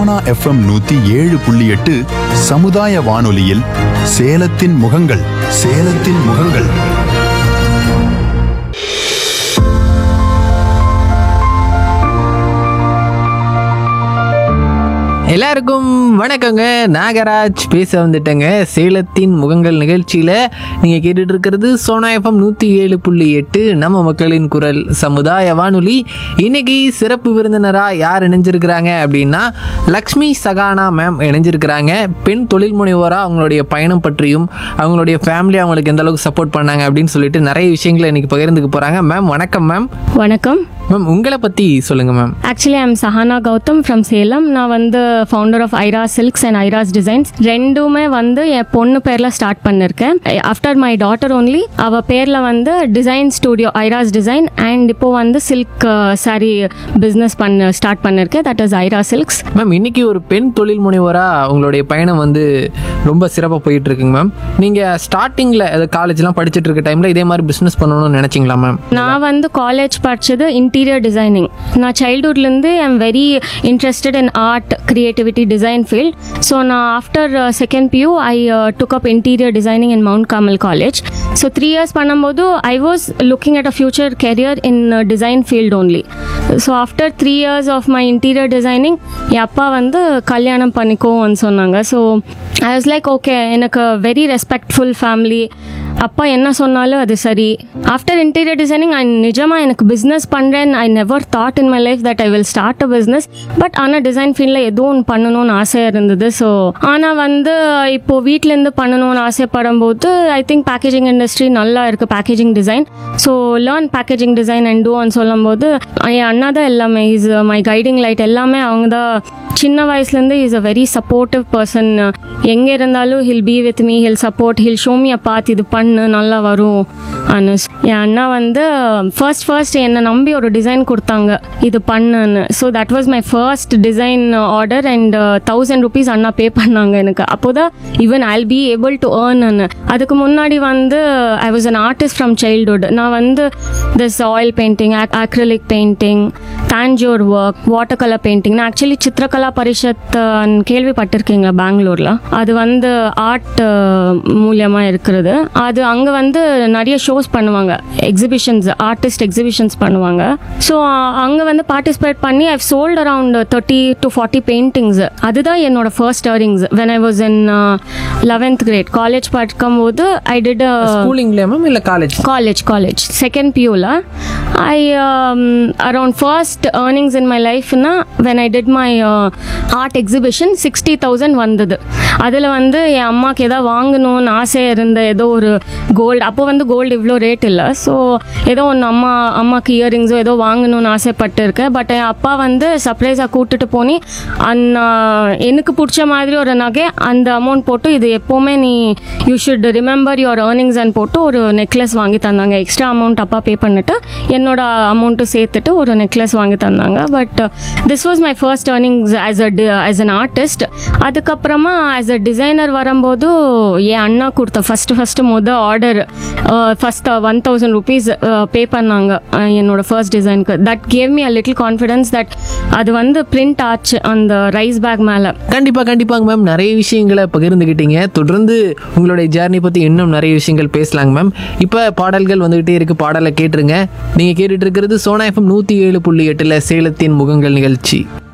Sona FM நூத்தி ஏழு புள்ளி எட்டு சமுதாய வானொலியில் சேலத்தின் முகங்கள் சேலத்தின் முகங்கள் எல்லாருக்கும் வணக்கங்க நாகராஜ் பேச வந்துட்டேங்க சேலத்தின் முகங்கள் நிகழ்ச்சியில் நீங்கள் கேட்டுட்டு இருக்கிறது சோனா எஃப்எம் நூற்றி ஏழு புள்ளி எட்டு நம்ம மக்களின் குரல் சமுதாய வானொலி இன்னைக்கு சிறப்பு விருந்தினராக யார் இணைஞ்சிருக்கிறாங்க அப்படின்னா லக்ஷ்மி சகானா மேம் இணைஞ்சிருக்கிறாங்க பெண் தொழில் முனைவோராக அவங்களுடைய பயணம் பற்றியும் அவங்களுடைய ஃபேமிலி அவங்களுக்கு எந்த அளவுக்கு சப்போர்ட் பண்ணாங்க அப்படின்னு சொல்லிட்டு நிறைய விஷயங்களை இன்னைக்கு பகிர்ந்துக்க போகிறாங்க மேம் வணக்கம் மேம் வணக்கம் மேம் உங்களை பற்றி சொல்லுங்கள் ma'am actually I'm Sahana Gautham from Salem நான் வந்து founder of Aira silks and Aira's designs ரெண்டுமே வந்து என் பொண்ணு பேரில் ஸ்டார்ட் பண்ணிருக்கேன் ஆஃப்டர் மை டாட்டர் ஒன்லி அவ பேரில் வந்து design studio Aira's design and இப்போ வந்து சில்க் சாரி பிஸ்னஸ் பண்ண ஸ்டார்ட் பண்ணிருக்கேன் that is Aira silks ma'am இன்னைக்கு ஒரு பெண் தொழில் முனைவராக உங்களுடைய பயணம் வந்து ரொம்ப சிறப்பாக போயிட்டு இருக்குங்க மேம் நீங்கள் ஸ்டார்டிங்கில் காலேஜ்லாம் படிச்சுட்டு இருக்க டைமில் இதே மாதிரி பிஸ்னஸ் பண்ணணும்னு நினச்சிங்களா மேம் நான் வந்து காலேஜ் படித்தது இன்டீரியர் டிசைனிங் நான் சைல்ட்ஹுட்லேருந்து I'm very interested in art creativity design field so நான் after second PU I took up interior designing in Mount Carmel college so three years பண்ணும்போது I was looking at a future career in design field only so after three years of my interior designing என் அப்பா வந்து கல்யாணம் பண்ணிக்கோன்னு சொன்னாங்க so I was like okay எனக்கு very respectful family அப்பா என்ன சொன்னாலும் அது சரி ஆஃப்டர் இன்டீரியர் டிசைனிங் ஐ நிஜமாக எனக்கு பிஸ்னஸ் பண்ணுறேன் I never thought in my life that I will start a business but ஆனால் டிசைன் ஃபீல்டில் ஏதோ ஒன்று பண்ணணும்னு ஆசையாக இருந்தது ஸோ ஆனால் வந்து இப்போது வீட்டிலேருந்து பண்ணணும்னு ஆசைப்படும் போது ஐ திங்க் பேக்கேஜிங் இண்டஸ்ட்ரி நல்லா இருக்குது packaging design so learn packaging design and டூன்னு சொல்லும்போது என் அண்ணா தான் எல்லாமே இஸ் மை கைடிங் லைட் எல்லாமே அவங்க தான் சின்ன வயசுலேருந்து is a very supportive person எங்கே இருந்தாலும் he'll be with me he'll support he'll show me பார்த்து இது பண்ணு நல்லா வரும் அனுஷ் என் அண்ணா வந்து ஃபர்ஸ்ட் ஃபர்ஸ்ட் என்னை நம்பி ஒரு டிசைன் கொடுத்தாங்க இது பண்ணுன்னு so that was my first design order and thousand rupees அண்ணா பே பண்ணாங்க எனக்கு அப்போதான் even I be able to earn அதுக்கு முன்னாடி வந்து I was an artist from childhood நான் வந்து this oil painting acrylic painting Tanjore work watercolour painting நான் ஆக்சுவலி சித்திரகலா பரிஷத் அஹ், கேள்விப்பட்டிருக்கீங்களா பெங்களூரில் அது வந்து ஆர்ட் மூலியமாக இருக்கிறது அது அங்கே வந்து நிறைய ஷோஸ் பண்ணுவாங்க எக்ஸிபிஷன்ஸ் ஆர்டிஸ்ட் எக்ஸிபிஷன்ஸ் பண்ணுவாங்க ஸோ அங்கே வந்து பார்ட்டிசிபேட் பண்ணி I've sold around thirty to forty paintings அதுதான் என்னோட first earnings when I was in eleventh grade college படிக்கும்போது ஐ டிட் ஸ்கூலிங்லேயே மேம் இல்லை காலேஜ் காலேஜ் காலேஜ் செகண்ட் பியூவில் I around first earnings in my லைஃப்னா when I did my art exhibition sixty thousand வந்தது அதில் வந்து என் அம்மாவுக்கு ஏதோ வாங்கணும்னு ஆசையாக இருந்த ஏதோ ஒரு கோல்டு அப்போ வந்து கோல்டு இவ்வளோ ரேட் இல்லை ஸோ ஏதோ ஒன்று அம்மா அம்மாவுக்கு இயரிங்ஸோ ஏதோ வாங்கணும்னு ஆசைப்பட்டு இருக்கேன் பட் என் அப்பா வந்து சர்ப்ரைஸாக கூட்டிட்டு போனி அந்த எனக்கு பிடிச்ச மாதிரி ஒரு நகை அந்த அமௌண்ட் போட்டு இது எப்போவுமே நீ you should remember your earnings and போட்டு ஒரு நெக்லஸ் வாங்கி தந்தாங்க எக்ஸ்ட்ரா அமௌண்ட் அப்பா பே பண்ணிட்டு என்னோட அமௌண்ட்டு சேர்த்துட்டு ஒரு நெக்லஸ் வாங்கி தந்தாங்க but this was my first earnings as a as an artist அதுக்கப்புறமா ஆஸ் அ டிசைனர் வரும்போது என் அண்ணா கொடுத்த ஃபஸ்ட்டு ஃபஸ்ட்டு முத order first one thousand rupees pay பண்ணாங்க அஹ், என்னோட ஃபர்ஸ்ட் டிசைனுக்கு that gave me a little confidence that அது வந்து பிரிண்ட் ஆச்சு அந்த ரைஸ் பேக் மேலே கண்டிப்பாக கண்டிப்பாங்க மேம் நிறைய விஷயங்களை பகிர்ந்துக்கிட்டீங்க தொடர்ந்து உங்களுடைய ஜேர்னி பற்றி இன்னும் நிறைய விஷயங்கள் பேசலாங்க மேம் இப்போ பாடல்கள் வந்துகிட்டே இருக்கு பாடலை கேட்டுருங்க நீங்கள் கேட்டுட்டு இருக்கிறது சோனா எஃப்எம் நூற்றி ஏழு புள்ளி எட்டில் சேலத்தின் முகங்கள் நிகழ்ச்சி